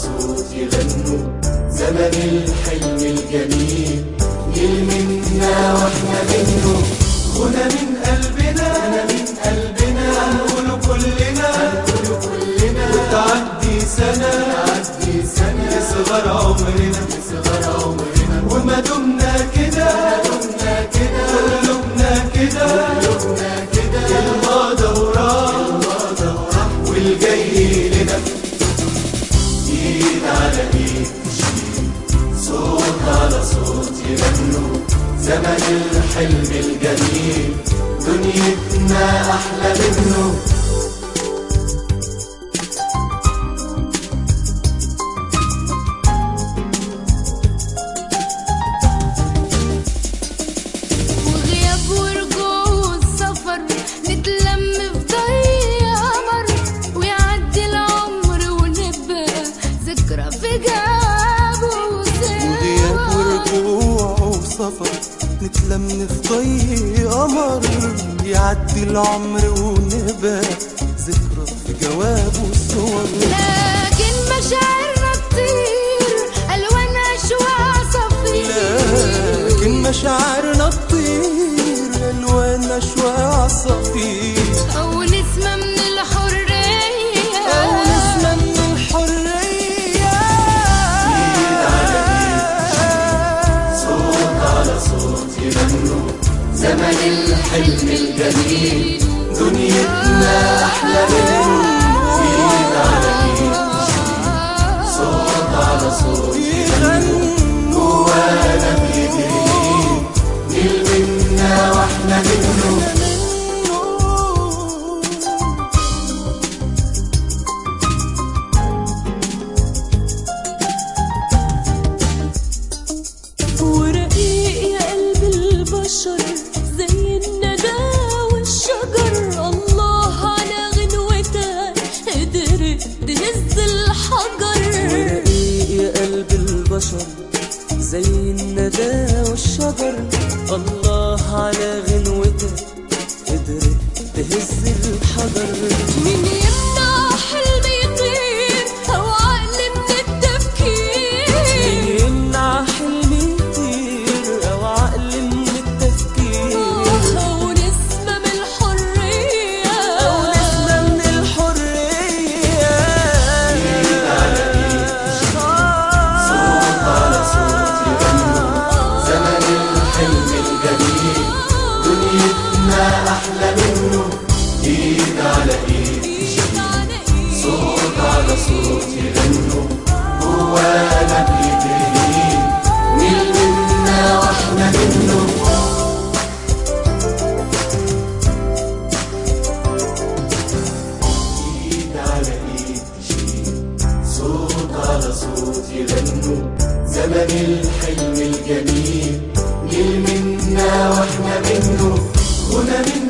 صوت يغنوا زمن الحلم الجميل جيل منا واحنا منه غنى من قلبنا غنى من قلبنا هنقوله كلنا هنقوله كلنا وتعدي سنة تعدي سنة يصغر عمرنا يصغر عمرنا وما دمنا كده ما دمنا كده قلوبنا كده قلوبنا كده الماضي وراح الماضي وراح والجاي لنا ايد على ايد تشيل صوت على صوت يغنوا زمن الحلم الجميل دنيتنا احلى منه وغياب ورجوع والسفر نتلم في ضي قمر ويعدي العمر ونبقى ذكرى في جابه وغياب ورجوع وسفر نتلم في ضي قمر يعدي العمر ونبقى ذكرى في جواب والصور لكن مشاعرنا كتير الوان اشواق صفير لكن مشاعرنا تطير الوان اشواق عصافير او نسمة من الحرية او نسمة من الحرية صوت على صوت يغنوا زمن الحلم الجميل دنيتنا احلى منه ايد على ايد تشيل صوت على صوت يغنوا جوانا بيدين جيل منا واحنا منه ورقيق يا قلب البشر زي الندى والشجر الله على غنوتك قدرت تهز الحجر ورقيق يا قلب البشر زي الندى والشجر الله على غنوتك قدرت تهز الحجر مين يمنع حلم يطير او عقل من التفكير يمنع حلمي يطير او عقل من التفكير او نسمة من الحرية او نسمة من الحرية صوت على صوت يغنوا زمن الحلم الجميل دنيتنا احلى منه ايد على ايد صوت على صوت يغنوا جوانا بيدين مين منا واحنا منه ايد على ايد تشيل صوت على صوت يغنوا زمن الحلم الجميل جيل منا واحنا منه غنى من